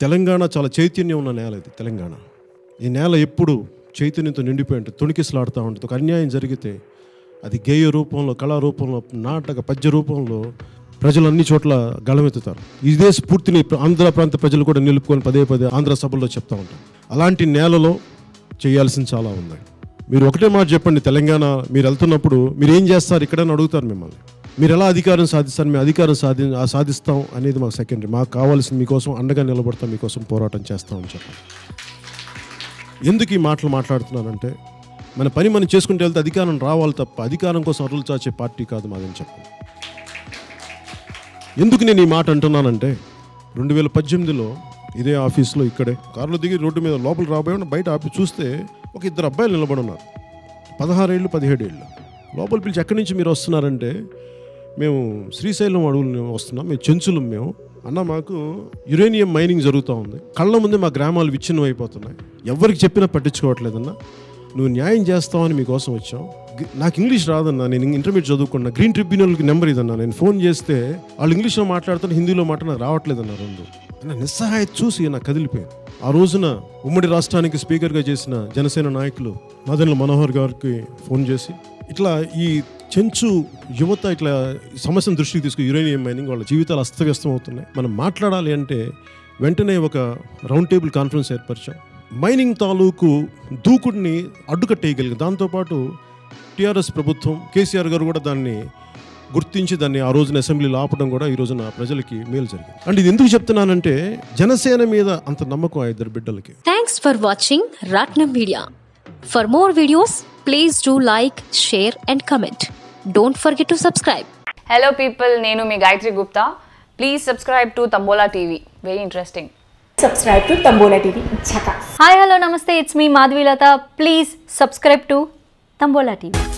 తెలంగాణ చాలా చైతన్యం ఉన్న నేల ఇది తెలంగాణ ఈ నేల ఎప్పుడు చైతన్యంతో నిండిపోయి ఉంటుంది తొణికిసలాడుతూ ఉంటుంది ఒక అన్యాయం జరిగితే అది గేయ రూపంలో కళా రూపంలో నాటక పద్య రూపంలో ప్రజలు అన్ని చోట్ల గళమెత్తుతారు ఇదే స్ఫూర్తిని ఆంధ్ర ప్రాంత ప్రజలు కూడా నిలుపుకొని పదే పదే ఆంధ్ర సభల్లో చెప్తా ఉంటారు అలాంటి నేలలో చేయాల్సింది చాలా ఉంది మీరు ఒకటే మాట చెప్పండి తెలంగాణ మీరు వెళ్తున్నప్పుడు మీరు ఏం చేస్తారు ఇక్కడని అడుగుతారు మిమ్మల్ని మీరు ఎలా అధికారం సాధిస్తారు మేము అధికారం సాధి ఆ సాధిస్తాం అనేది మాకు సెకండరీ మాకు కావాల్సింది మీకోసం అండగా నిలబడతాం మీకోసం పోరాటం చేస్తామని చెప్పండి ఎందుకు ఈ మాటలు మాట్లాడుతున్నానంటే మన పని మనం చేసుకుంటూ వెళ్తే అధికారం రావాలి తప్ప అధికారం కోసం అరులు చాచే పార్టీ కాదు మాదని చెప్పండి ఎందుకు నేను ఈ మాట అంటున్నానంటే రెండు వేల పద్దెనిమిదిలో ఇదే ఆఫీస్లో ఇక్కడే కారులో దిగి రోడ్డు మీద లోపల రాబోయే బయట ఆపి చూస్తే ఒక ఇద్దరు అబ్బాయిలు నిలబడి ఉన్నారు పదహారేళ్ళు పదిహేడేళ్ళు లోపల పిలిచి ఎక్కడి నుంచి మీరు వస్తున్నారంటే మేము శ్రీశైలం అడవులు వస్తున్నాం మేము చెంచులం మేము అన్న మాకు యురేనియం మైనింగ్ జరుగుతూ ఉంది కళ్ళ ముందే మా గ్రామాలు విచ్ఛిన్నం అయిపోతున్నాయి ఎవరికి చెప్పినా పట్టించుకోవట్లేదన్నా నువ్వు న్యాయం చేస్తావని మీకోసం వచ్చాం గి- నాకు ఇంగ్లీష్ రాదన్నా నేను ఇంటర్మీడియట్ చదువుకున్నా గ్రీన్ ట్రిబ్యునల్కి నెంబర్ ఇదన్నా నేను ఫోన్ చేస్తే వాళ్ళు ఇంగ్లీష్లో మాట్లాడుతాను హిందీలో మాట నాకు రావట్లేదన్న రెండు నా నిస్సహాయత చూసి నాకు కదిలిపోయింది ఆ రోజున ఉమ్మడి రాష్ట్రానికి స్పీకర్గా చేసిన జనసేన నాయకులు మదన్ల మనోహర్ గారికి ఫోన్ చేసి ఇట్లా ఈ చెంచు యువత ఇట్లా ఈ సమస్యను దృష్టికి తీసుకుని యురేనియం మైనింగ్ వాళ్ళ జీవితాలు అస్తవ్యస్తం అవుతున్నాయి మనం మాట్లాడాలి అంటే వెంటనే ఒక రౌండ్ టేబుల్ కాన్ఫరెన్స్ ఏర్పరిచాం మైనింగ్ తాలూకు దూకుడిని అడ్డుకట్టేయగలిగింది దాంతోపాటు టీఆర్ఎస్ ప్రభుత్వం కేసీఆర్ గారు కూడా దాన్ని గుర్తించి దాన్ని ఆ రోజున అసెంబ్లీలో ఆపడం కూడా ఈ రోజున ప్రజలకి మేలు జరిగింది అంటే ఇది ఎందుకు చెప్తున్నానంటే జనసేన మీద అంత నమ్మకం ఆ ఇద్దరు బిడ్డలకి Thanks for watching Ratnam Media. For more videos, please do like, share, and comment. Don't forget to subscribe. Hello people నేను మీ Gayathri Gupta please subscribe to Tambola TV very interesting subscribe to Tambola TV. Chaka. Hi hello namaste it's me Madhavilatha please subscribe to Tambola TV